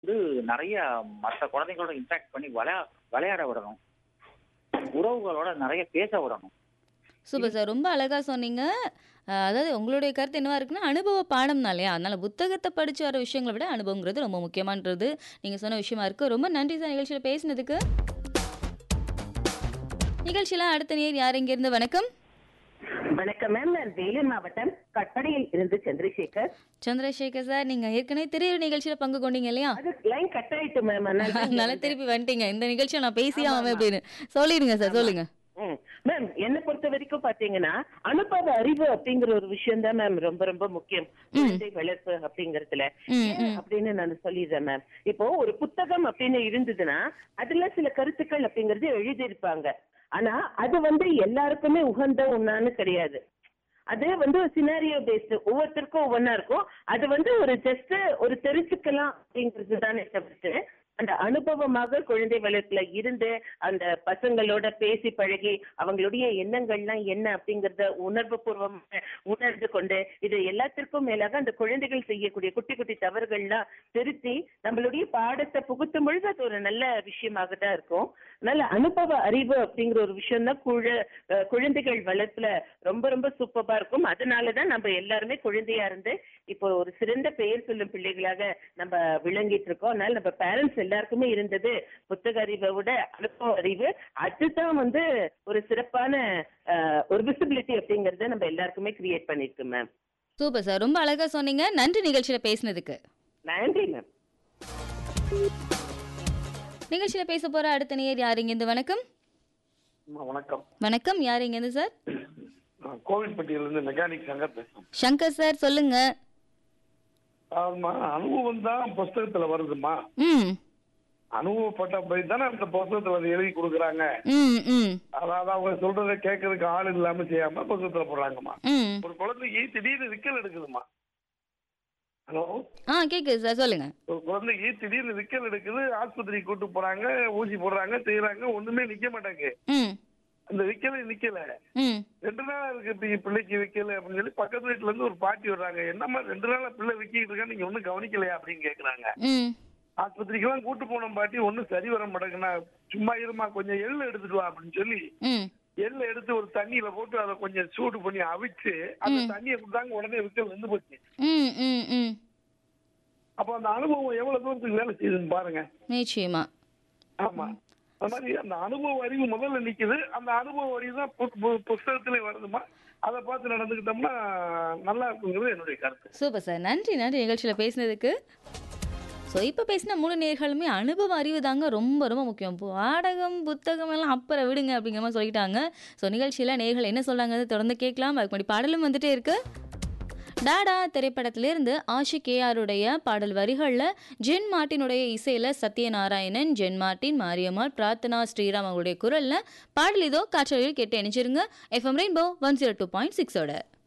வந்து நிறைய மற்ற குழந்தைங்களோட இன்ட்ராக்ட் பண்ணி விளையா விளையாட விடணும் உறவுகளோட நிறைய பேச விடணும் சூப்பர் சார் ரொம்ப அழகா சொன்னீங்க அஹ், அதாவது உங்களுடைய கருத்து என்னவா இருக்குன்னா அனுபவ பாடம் இல்லையா அதனால புத்தகத்தை படிச்சு வர விஷயங்களை விட அனுபவங்கிறது ரொம்ப முக்கியமானது நீங்க சொன்ன விஷயமா இருக்கு ரொம்ப நன்றி சார் நிகழ்ச்சியில பேசினதுக்கு நிகழ்ச்சியில அடுத்த நேர் யார் இங்க இருந்து வணக்கம் வணக்கம் மேம் நான் வேலூர் மாவட்டம் கட்டடையில் இருந்து சந்திரசேகர் சந்திரசேகர் சார் நீங்க ஏற்கனவே திரையர் நிகழ்ச்சியில பங்கு கொண்டீங்க இல்லையா அது லைன் கட் ஆயிட்டு மேம் அதனால திருப்பி வந்துட்டீங்க இந்த நிகழ்ச்சியை நான் பேசியே ஆவேன் அப்படின்னு சொல்லிடுங்க சார் சொல்லுங்க மேம் என்ன பொறுத்த வரைக்கும் பாத்தீங்கன்னா அனுபவ அறிவு அப்படிங்கிற ஒரு விஷயம் தான் மேம் ரொம்ப ரொம்ப முக்கியம் குழந்தை வளர்ப்பு அப்படிங்கறதுல ம், ஏன் அப்படின்னு நான் சொல்லிடுறேன் மேம் இப்போ ஒரு புத்தகம் அப்படின்னு இருந்ததுன்னா அதுல சில கருத்துக்கள் அப்படிங்கறது எழுதியிருப்பாங்க ஆனா அது வந்து எல்லாருக்குமே உகந்த ஒண்ணான்னு கிடையாது அது வந்து ஒரு சினாரியோ பேஸ்டு ஒவ்வொருத்தருக்கும் ஒவ்வொன்றா இருக்கும் அது வந்து ஒரு ஜஸ்ட் ஒரு தெரிஞ்சுக்கலாம் அப்படிங்கிறது தானே தவிர்த்து அந்த அனுபவமாக குழந்தை வளர்ப்புல இருந்து அந்த பசங்களோட பேசி பழகி அவங்களுடைய எண்ணங்கள்லாம் என்ன அப்படிங்கறத உணர்வு பூர்வமாக உணர்ந்து கொண்டு இது எல்லாத்திற்கும் மேலாக அந்த குழந்தைகள் செய்யக்கூடிய குட்டி குட்டி தவறுகள்லாம் திருத்தி நம்மளுடைய பாடத்தை புகுத்தும் பொழுது அது ஒரு நல்ல விஷயமாக தான் இருக்கும் நல்ல அனுபவ அறிவு அப்படிங்கிற ஒரு விஷயம் தான் குழ அஹ் குழந்தைகள் வளர்ப்புல ரொம்ப ரொம்ப சூப்பரா இருக்கும் அதனாலதான் நம்ம எல்லாருமே குழந்தையா இருந்து இப்போ ஒரு சிறந்த பெயர் சொல்லும் பிள்ளைகளாக நம்ம விளங்கிட்டு இருக்கோம் அதனால நம்ம பேரண்ட்ஸ் எல்லாருக்குமே இருந்தது புத்தக அறிவை விட அனுபவ அறிவு அதுதான் வந்து ஒரு சிறப்பான அஹ், ஒரு விசிபிலிட்டி அப்படிங்கறத நம்ம எல்லாருக்குமே கிரியேட் பண்ணிருக்கு மேம் சூப்பர் சார் ரொம்ப அழகா சொன்னீங்க நன்றி நிகழ்ச்சியில பேசினதுக்கு நன்றி மேம் நிகழ்ச்சியில பேச போற அடுத்த நேர் யார் இங்க இருந்து வணக்கம் அம்மா, வணக்கம் வணக்கம் யார் இங்க இருந்து சார் நான் கோவில்பட்டியிலிருந்து மெக்கானிக் சங்கர் பேசுறேன் சங்கர் சார் சொல்லுங்க ஆமா அனுபவம் தான் புஸ்தகத்துல வருதுமா ம் அனுபவப்பட்ட போய் தானே அந்த புஸ்தகத்துல அதை எழுதி கொடுக்குறாங்க ம் ம் அதாவது அவங்க சொல்றதை கேட்கறதுக்கு ஆள் இல்லாம செய்யாம புஸ்தகத்துல போடுறாங்கம்மா ம் ஒரு குழந்தைக்கு திடீர்னு விக்கல் எடுக்குதுமா ஹலோ ஆ கேக்குது சார் சொல்லுங்க ஒரு குழந்தைக்கு திடீர்னு விக்கல் எடுக்குது ஆஸ்பத்திரிக்கு கூட்டு போறாங்க ஊசி போடுறாங்க செய்யறாங்க ஒண்ணுமே நிக்க மாட்டாங்க ம் அந்த விக்கலே நிக்கல ம் ரெண்டு நாளா இருக்கு இப்ப என் பிள்ளைக்கு வைக்கல அப்படின்னு சொல்லி பக்கத்து வீட்டுல இருந்து ஒரு பாட்டி வர்றாங்க என்னம்மா ரெண்டு நாளா பிள்ளை விக்கிட்டு இருக்கா நீங்க ஒண்ணும் கவனிக்கலையா அப்படின்னு கேக்குறாங்க ம் ஆஸ்பத்திரிக்கெல்லாம் கூட்டு போன பாட்டி ஒண்ணும் சரி வர மாட்டேங்குண்ணா சும்மா இருமா கொஞ்சம் எள்ளு எடுத்துட்டு வா அப்படின்னு சொல்லி ம் எள்ளு எடுத்து ஒரு தண்ணியில போட்டு அதை கொஞ்சம் சூடு பண்ணி அவிச்சு அந்த தண்ணியை கொடுத்தாங்க உடனே விக்கல் வந்து போச்சு ம் ம் ம் அப்போ அந்த அனுபவம் எவ்வளவு தூரத்துக்கு வேலை செய்யுதுன்னு பாருங்க நிச்சயமா ஆமா அந்த மாதிரி அந்த அனுபவ அறிவு முதல்ல நிக்குது அந்த அனுபவ அறிவு தான் பு- பு- புஸ்தகத்திலே வருதுமா அதை பார்த்து நடந்துக்கிட்டோம்னா நல்லா இருக்குங்கிறது என்னுடைய கருத்து சூப்பர் சார் நன்றி நன்றி நிகழ்ச்சியில் பேசினதுக்கு ஸோ இப்போ பேசின மூணு நேர்களுமே அனுபவ அறிவு தாங்க ரொம்ப ரொம்ப முக்கியம் பாடகம் புத்தகம் எல்லாம் அப்புறம் விடுங்க அப்படிங்கிற மாதிரி சொல்லிட்டாங்க ஸோ நிகழ்ச்சியில் நேர்கள் என்ன சொல்றாங்க தொடர்ந்து கேட்கலாம் அதுக்கு முன்னாடி பாடலும் வந்துட்டே இருக்கு டாடா திரைப்படத்திலிருந்து ஆஷிக் கேஆருடைய பாடல் வரிகளில் ஜென் மார்ட்டினுடைய இசையில் சத்யநாராயணன் ஜென் மார்ட்டின் மாரியம்மாள் பிரார்த்தனா ஸ்ரீராம் அவங்களுடைய குரலில் பாடல் இதோ காற்றலில் கேட்டு இணைச்சிருங்க FM rainbow one zero two point சிக்ஸோட